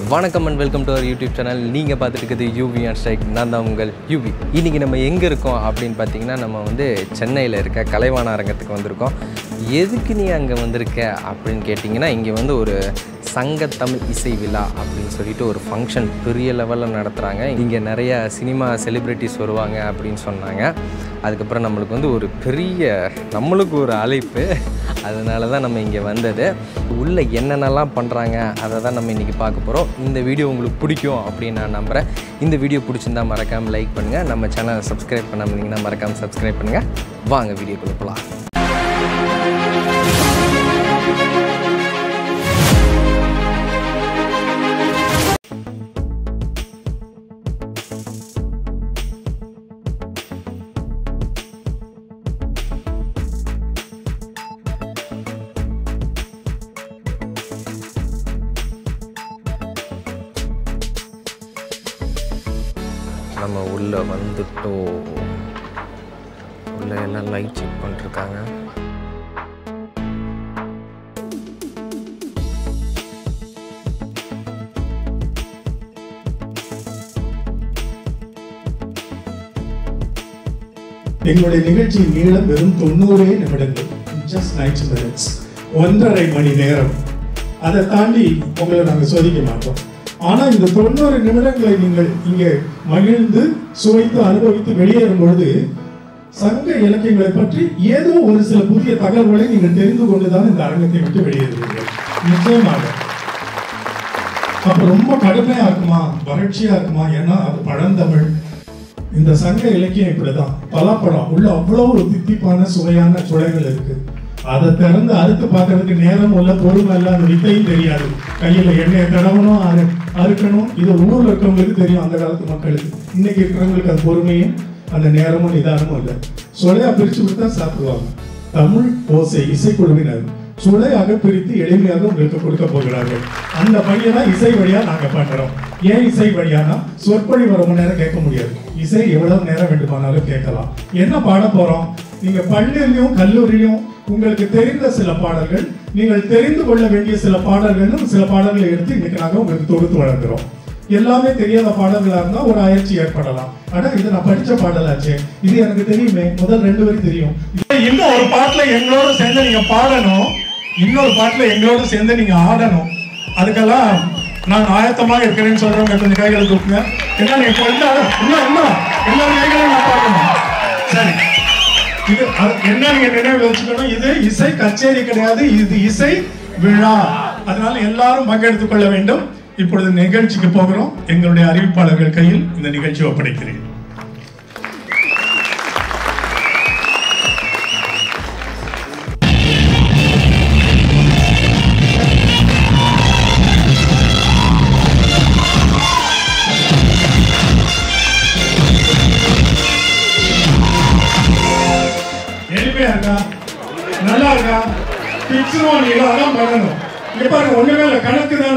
வணக்கம் and welcome to our YouTube channel நீங்கள் பார்த்துட்டு இருக்குது யூவி அண்ட் ஸ்ட்ரைக் நான் தான் உங்கள் யூவி இன்றைக்கி நம்ம எங்கே இருக்கோம் அப்படின்னு பார்த்தீங்கன்னா நம்ம வந்து சென்னையில் இருக்க கலைவாண அரங்கத்துக்கு வந்திருக்கோம் எதுக்கு நீ அங்கே வந்திருக்க அப்படின்னு கேட்டிங்கன்னா இங்கே வந்து ஒரு சங்க தமிழ் இசை விழா அப்படின்னு சொல்லிட்டு ஒரு ஃபங்க்ஷன் பெரிய லெவலில் நடத்துகிறாங்க இங்கே நிறைய சினிமா செலிப்ரிட்டிஸ் வருவாங்க அப்படின்னு சொன்னாங்க அதுக்கப்புறம் நம்மளுக்கு வந்து ஒரு பெரிய நம்மளுக்கு ஒரு அழைப்பு அதனால தான் நம்ம இங்கே வந்தது உள்ளே என்னென்னலாம் பண்ணுறாங்க அதை தான் நம்ம இன்றைக்கி பார்க்க போகிறோம் இந்த வீடியோ உங்களுக்கு பிடிக்கும் அப்படின்னு நான் நம்புகிறேன் இந்த வீடியோ பிடிச்சிருந்தா மறக்காமல் லைக் பண்ணுங்கள் நம்ம சேனலை சப்ஸ்கிரைப் பண்ணாமல் இருந்தீங்கன்னா மறக்காமல் சப்ஸ்கிரைப் பண்ணுங்கள் வாங்க வீடியோக்குள்ளே போகலாம் நம்ம உள்ளே வந்துட்டோம் உள்ளே எல்லாம் லைட் செக் பண்ணிருக்காங்க எங்களுடைய நிகழ்ச்சியின் நீளம் வெறும் தொண்ணூறே நிமிடங்கள் ஜஸ்ட் நைன்டி மினிட்ஸ் ஒன்றரை மணி நேரம் அதை தாண்டி உங்களை நாங்கள் சோதிக்க மாட்டோம் ஆனா இந்த தொண்ணூறு நிமிடங்களை நீங்கள் இங்கே மகிழ்ந்து சுவைத்து அனுபவித்து வெளியேறும் பொழுது சங்க இலக்கியங்களை பற்றி ஏதோ ஒரு சில புதிய தகவல்களை நீங்கள் தெரிந்து கொண்டுதான் இந்த அரங்கத்தை விட்டு வெளியேறுவீர்கள் நிச்சயமாக அப்ப ரொம்ப கடுமையா இருக்குமா வறட்சியா இருக்குமா ஏன்னா அது பழந்தமிழ் இந்த சங்க இலக்கியம் இப்படிதான் பலாப்பழம் உள்ள அவ்வளவு ஒரு தித்திப்பான சுவையான சுளைகள் இருக்கு அதை திறந்து அறுத்து பார்க்கறதுக்கு நேரம் உள்ள பொறுமை இல்ல அந்த வித்தையும் தெரியாது கையில எண்ணெயை தடவணும் அறு அறுக்கணும் இது ஊர்ல இருக்கவங்களுக்கு தெரியும் அந்த காலத்து மக்களுக்கு இன்னைக்கு இருக்கிறவங்களுக்கு அந்த பொறுமையும் அந்த நேரமும் நிதானமும் இல்லை சுளையா பிரிச்சு விட்டு சாப்பிடுவாங்க தமிழ் ஓசை இசைக்குழுவினர் சுளையாக பிரித்து எளிமையாக உங்களுக்கு கொடுக்க போகிறார்கள் அந்த பணியை தான் இசை வழியா நாங்க பண்றோம் ஏன் இசை வழியானா சொற்பொழி ரொம்ப நேரம் கேட்க முடியாது இசை எவ்வளவு நேரம் வேண்டுமானாலும் கேட்கலாம் என்ன பாட போறோம் நீங்க பள்ளியிலையும் கல்லூரியிலும் உங்களுக்கு தெரிந்த சில பாடல்கள் நீங்கள் தெரிந்து கொள்ள வேண்டிய சில பாடல்களும் சில பாடல்களை எடுத்து இன்னைக்கு நாங்க உங்களுக்கு தொகுத்து வழங்குறோம் எல்லாமே தெரியாத பாடல்களா இருந்தா ஒரு அயற்சி ஏற்படலாம் ஆனா இது நான் படிச்ச பாடலாச்சே இது எனக்கு தெரியுமே முதல் ரெண்டு வரி தெரியும் இன்னும் ஒரு பாட்டுல எங்களோட சேர்ந்து நீங்க பாடணும் இன்னொரு பாட்டுல எங்களோட சேர்ந்து நீங்க ஆடணும் அதுக்கெல்லாம் நான் ஆயத்தமாக இருக்கிறேன்னு சொல்றவங்க கொஞ்சம் கைகளை தூக்குங்க என்ன நீங்க கொஞ்சம் ஆட- இன்னும் இன்னும் எல்லா கைகளையும் நான் பார்க்கணும் சரி இது அது- என்ன நீங்க நினைவில் வச்சுக்கணும் இது இசை கச்சேரி கிடையாது இது இசை விழா அதனால எல்லாரும் பங்கெடுத்துக் கொள்ள வேண்டும் இப்பொழுது நிகழ்ச்சிக்கு போகிறோம் எங்களுடைய அறிவிப்பாளர்கள் கையில் இந்த நிகழ்ச்சி ஒப்படைக்கிறேன் எளிமையா இருக்கா நல்லா இருக்கா பிக்ஸும் நீங்க அதான் பண்ணணும் இங்க பாருங்க ஒண்ணுமே இல்ல கணக்கு தான்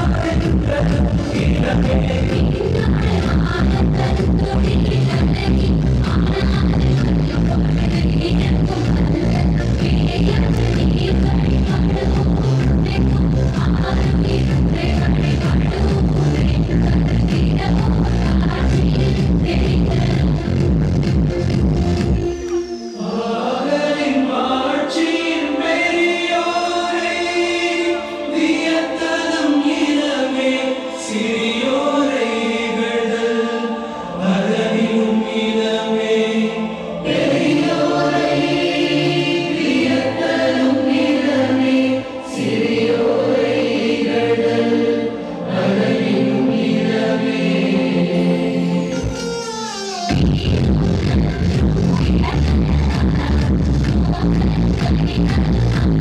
Thank you.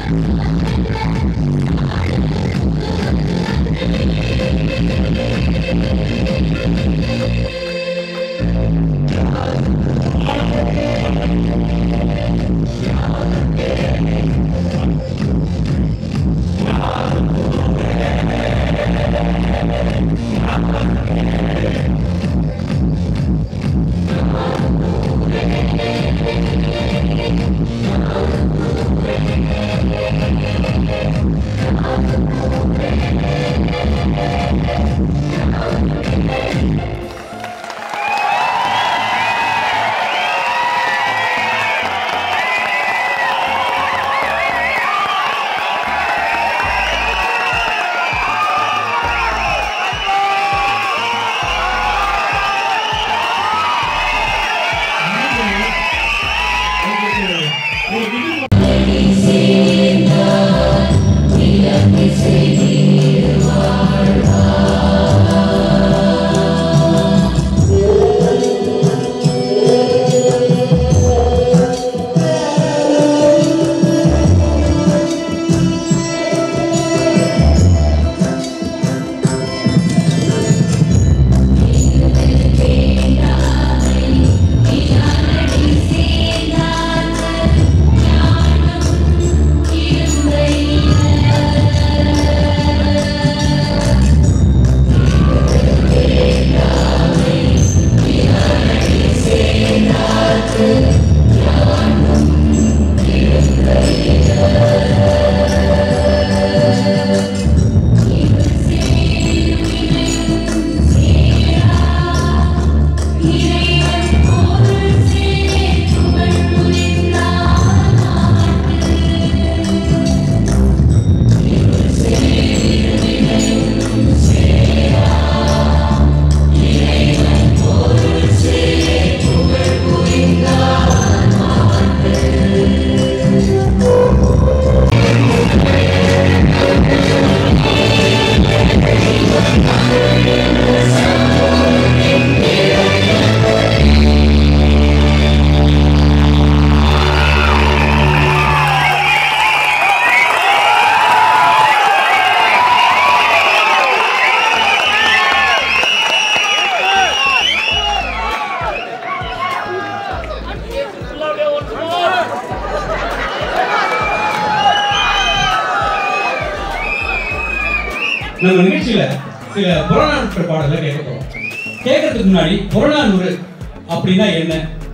நம்ம நிகழ்ச்சியில சில புறநானூற்று பாடல்களை கேட்க போறோம் கேட்கறதுக்கு முன்னாடி புறநானூறு அப்படின்னா என்ன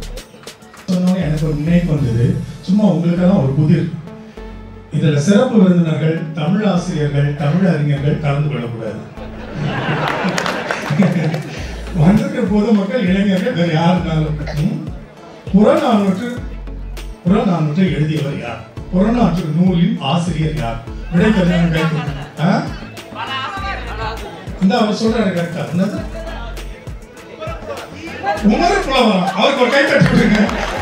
சொன்னோன்னே எனக்கு ஒரு நினைப்பு வந்தது சும்மா உங்களுக்கெல்லாம் ஒரு புதிர் இதுல சிறப்பு விருந்தினர்கள் தமிழ் ஆசிரியர்கள் தமிழ் அறிஞர்கள் கலந்து கொள்ளக்கூடாது வந்திருக்கிற பொதுமக்கள் இளைஞர்கள் வேற யாருனாலும் ம்? புறநானூற்று புறநானூற்றை எழுதியவர் யார் புறநானூற்று நூலின் ஆசிரியர் யார் விடை தெரிஞ்சவங்க கை தூக்குங்க. ஆ? இந்த அவர் சொல்றாரு கரெக்டா என்னது உமர் புலவரம் அவருக்கு ஒரு கை தட்டி விடுங்க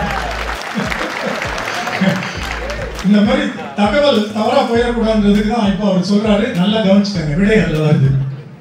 இந்த மாதிரி தகவல் தவறா போயிடக்கூடாதுன்றதுக்கு தான் இப்போ அவர் சொல்றாரு நல்லா கவனிச்சுட்டாங்க விடை அதுல வருது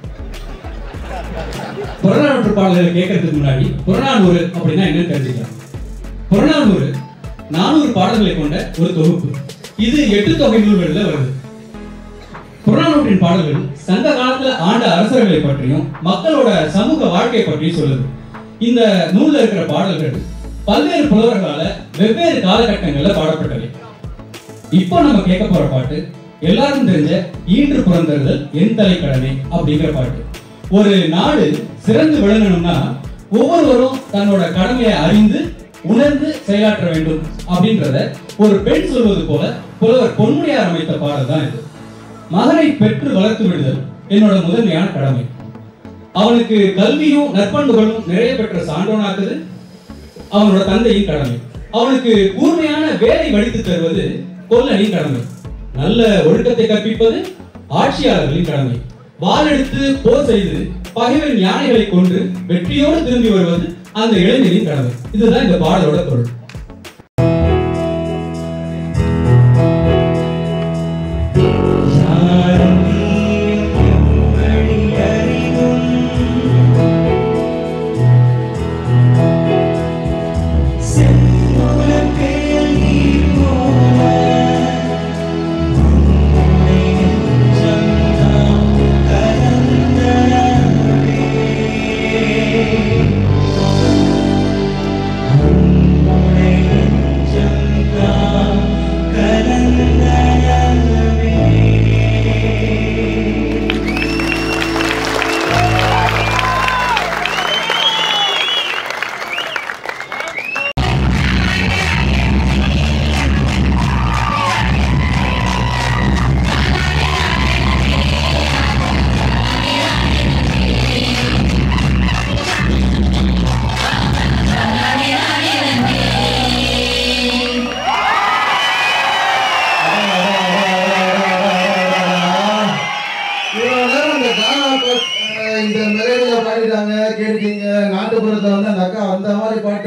புறநானூற்று பாடல்களை கேட்கறதுக்கு முன்னாடி புறநானூறு அப்படின்னா என்னன்னு தெரிஞ்சுக்கலாம் புறநானூறு நானூறு பாடல்களை கொண்ட ஒரு தொகுப்பு இது எட்டு தொகை நூல்கள்ல வருது புறநானூற்றின் பாடல்கள் சங்க காலத்துல ஆண்ட அரசர்களை பற்றியும் மக்களோட சமூக வாழ்க்கை பற்றியும் சொல்லுது இந்த நூல்ல இருக்கிற பாடல்கள் பல்வேறு புலவர்களால வெவ்வேறு காலகட்டங்கள்ல பாடப்பட்டவை இப்போ நம்ம கேட்க போற பாட்டு எல்லாருக்கும் தெரிஞ்ச ஈன்று புறந்தறுதல் என் தலைக்கடமை அப்படிங்கிற பாட்டு ஒரு நாடு சிறந்து விளங்கணும்னா ஒவ்வொருவரும் தன்னோட கடமையை அறிந்து உணர்ந்து செயலாற்ற வேண்டும் அப்படின்றத ஒரு பெண் சொல்வது போல புலவர் பொன்முடியார் அமைத்த பாடல் தான் இது மகனை பெற்று வளர்த்து விடுதல் என்னோட முதன்மையான கடமை அவனுக்கு கல்வியும் நற்பண்புகளும் நிறைய பெற்ற சான்றோனாக்குது அவனோட தந்தையின் கடமை அவனுக்கு கூர்மையான வேலை வடித்து தருவது கொல்லனின் கடமை நல்ல ஒழுக்கத்தை கற்பிப்பது ஆட்சியாளர்களின் கடமை வாளெடுத்து போர் செய்து பகைவன் யானைகளை கொன்று வெற்றியோடு திரும்பி வருவது அந்த இளைஞரின் கடமை இதுதான் இந்த பாடலோட பொருள்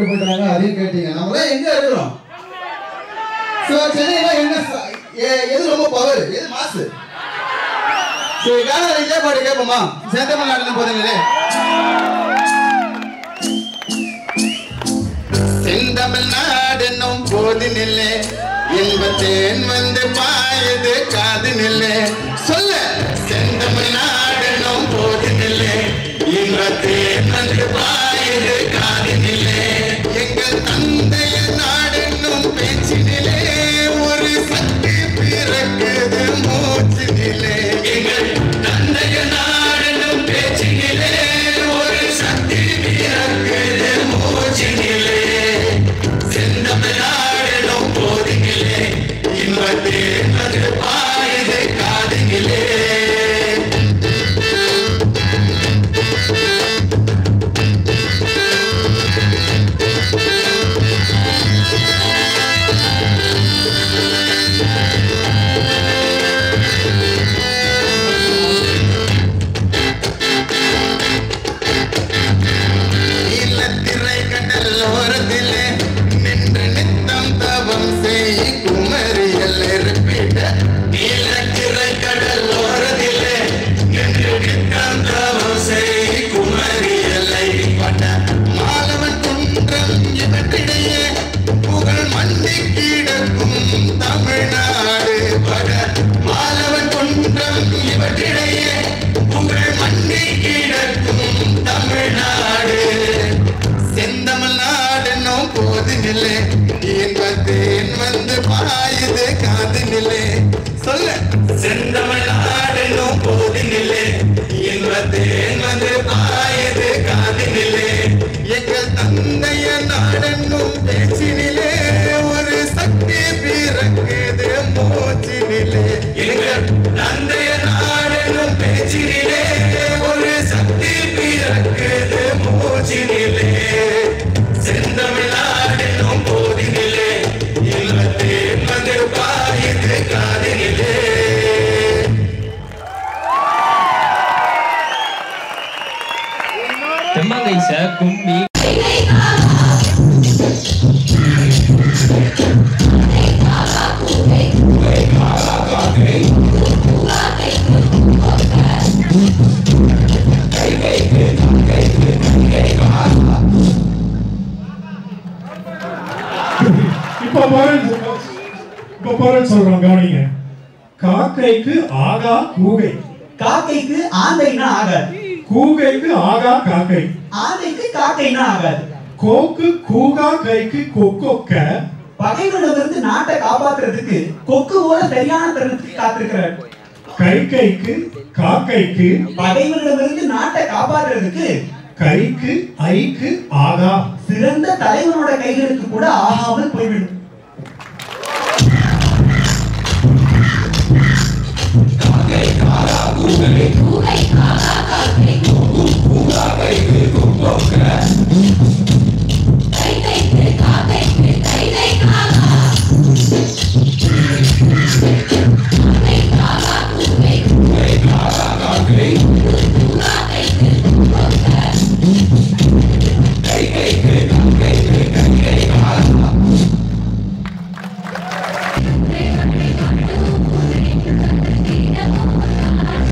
கட்டுப்பட்டாங்க அதையும் கேட்டீங்க நம்மளாம் எங்க இருக்கிறோம் ஸோ சென்னையில என்ன ச- எ- எது ரொம்ப பவர் எது மாசு சரி கால இதே பாட்டு கேட்போமா செந்தமிழ்நாட்டில் போதுங்களே செந்தமிழ்நாடு என்னும் போது நில்லே இன்பத்தேன் வந்து பாயுது காது நில்லே சொல்ல செந்தமிழ்நாடு என்னும் போது நில்லே இன்பத்தேன் வந்து பாயுது காது நில்லே எங்கள் தந்தைய நாடு என்னும் பேச்சினிலே ஒரு சக்தி பிறக்குது மூச்சு நிலே எங்கள் தந்தைய நாடு என்னும் பேச்சினிலே ஒரு சக்தி பிறக்குது மூச்சு நிலே செந்தமிழ்நாடும் போதினிலே இன்பத்தே அது பாயுது காதுகிலே நீலத்திரை கடல் ஓரத்திலே நின்று நித்தம் தவம் செய் குமரியல் இருப்பிட நீலத்திரை கடல் ஓரத்திலே நின்று நித்தம் தவம் செய் குமரியல் பட மாலவன் குன்றம் இவற்றிடையே புகழ் மண்டி கிடக்கும் தமிழ்நாடு பட மாலவன் குன்றம் இவற்றிடையே புகழ் மண்டி கிடக்கும் தமிழ்நாடு செந்தமிழ்நாடு நோம் போது நிலை இன்பத்தேன் வந்து பாயுது காது நிலை சொல்ல செந்தமிழ்நாடு நோம் போது நிலை இன்பத்தேன் வந்து பாயுது காது நிலை எங்கள் தந்தைய நாடென்னும் பேச்சினிலே ஒரு சக்தி பிறக்குது மூச்சினிலே எங்கள் தந்தைய நாடென்னும் பேச்சினிலே ஒரு சக்தி பிறக்குது மூச்சினிலே செந்தமிழ்நாடென்னும் போதினிலே இன்பத்தே வந்து பாயுது காதினிலே தெம்மங்கைச கும்பி இப்ப போறேன்னு இப்ப போறேன்னு சொல்றோம் கவனிங்க காக்கைக்கு ஆகா கூகை காக்கைக்கு ஆந்தைன்னா ஆகாது கூகைக்கு ஆகா காக்கை ஆந்தைக்கு காக்கைன்னா ஆகாது கோக்கு கூகா கைக்கு கொக்கொக்க பகைவனிடமிருந்து நாட்டை காப்பாத்துறதுக்கு கொக்கு போல சரியான தருணத்துக்கு காத்திருக்கிறார் கை கைக்கு காக்கைக்கு பகைவனிடமிருந்து நாட்டை காப்பாத்துறதுக்கு கைக்கு ஐக்கு ஆகா சிறந்த தலைவனோட கைகளுக்கு கூட ஆகாமல் போய்விடும்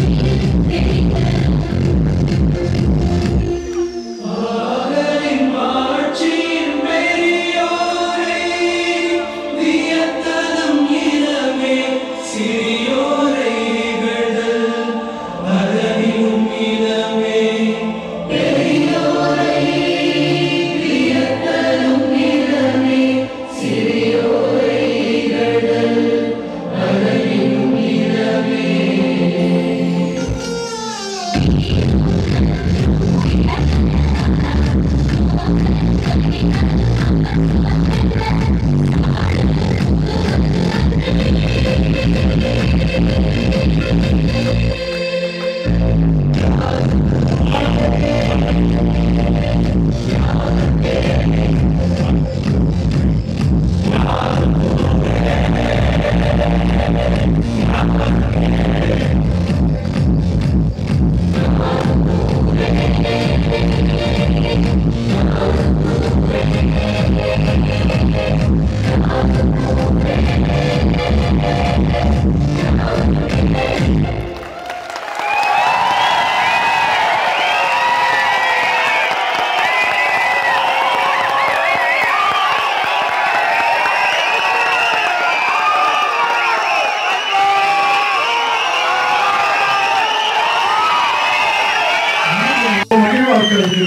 ஆகலின்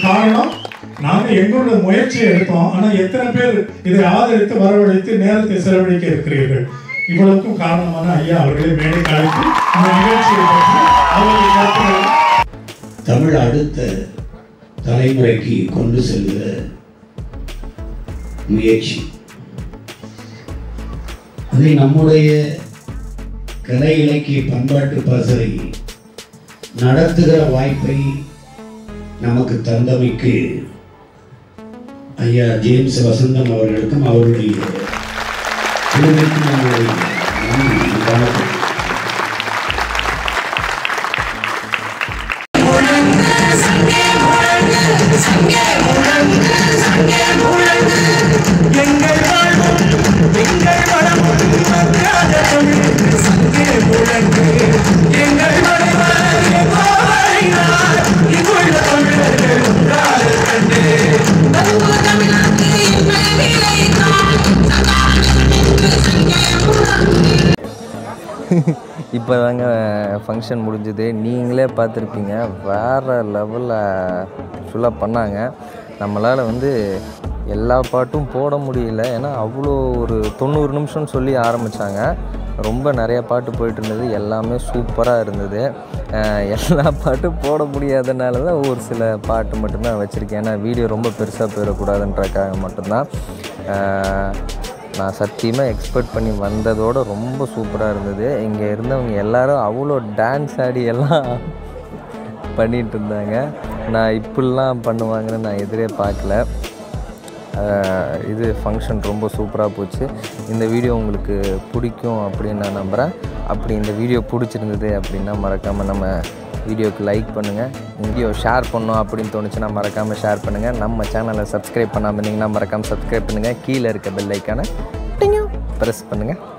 காரணம் நாங்க எங்களோட முயற்சியை எடுத்தோம் ஆனா எத்தனை பேர் இதை ஆதரித்து வரவழைத்து நேரத்தை செலவழிக்க இருக்கிறீர்கள் இவ்வளவுக்கும் காரணமான ஐயா அவர்களை மேடை அழைத்து இந்த நிகழ்ச்சியை பற்றி அவருடைய கருத்துக்களை தமிழ் அடுத்த தலைமுறைக்கு கொண்டு செல்கிற முயற்சி அதை நம்முடைய கலை இலக்கிய பண்பாட்டு பசறை நடத்துகிற வாய்ப்பை நமக்கு தந்தமைக்கு ஐயா ஜேம்ஸ் வசந்தம் அவர்களுக்கும் அவருடைய குழுவிற்கும் நம்முடைய நன்றி வணக்கம் இப்போ தாங்க ஃபங்க்ஷன் முடிஞ்சுது நீங்களே பார்த்துருப்பீங்க வேறு லெவலில் ஃபுல்லாக பண்ணாங்க நம்மளால் வந்து எல்லா பாட்டும் போட முடியல ஏன்னா அவ்வளோ ஒரு தொண்ணூறு நிமிஷம்னு சொல்லி ஆரம்பித்தாங்க ரொம்ப நிறைய பாட்டு போயிட்டு இருந்தது எல்லாமே சூப்பராக இருந்தது அஹ் எல்லா பாட்டும் போட முடியாதனால தான் ஒரு சில பாட்டு மட்டும்தான் வச்சுருக்கேன் ஏன்னா வீடியோ ரொம்ப பெருசாக போயிடக்கூடாதுன்றக்காக மட்டும்தான் அஹ் நான் சத்தியமாக எக்ஸ்பெக்ட் பண்ணி வந்ததோட ரொம்ப சூப்பராக இருந்தது இங்கே இருந்தவங்க எல்லாரும் அவ்வளோ டான்ஸ் ஆடி எல்லாம் பண்ணிகிட்டு இருந்தாங்க நான் இப்படிலாம் பண்ணுவாங்கன்னு நான் எதிரே பார்க்கல ஆஹ் இது ஃபங்க்ஷன் ரொம்ப சூப்பராக போச்சு இந்த வீடியோ உங்களுக்கு பிடிக்கும் அப்படின்னு நான் நம்புகிறேன் அப்படி இந்த வீடியோ பிடிச்சிருந்தது அப்படின்னா மறக்காமல் நம்ம வீடியோக்கு லைக் பண்ணுங்கள் வீடியோ ஷேர் பண்ணோம் அப்படின்னு தோணுச்சுன்னா மறக்காமல் ஷேர் பண்ணுங்கள் நம்ம சேனலை சப்ஸ்கிரைப் பண்ணாமல் இருந்தீங்கன்னா மறக்காமல் சப்ஸ்கிரைப் பண்ணுங்கள் கீழே இருக்க பெல் ஐக்கானை ப்ரெஸ் பண்ணுங்கள்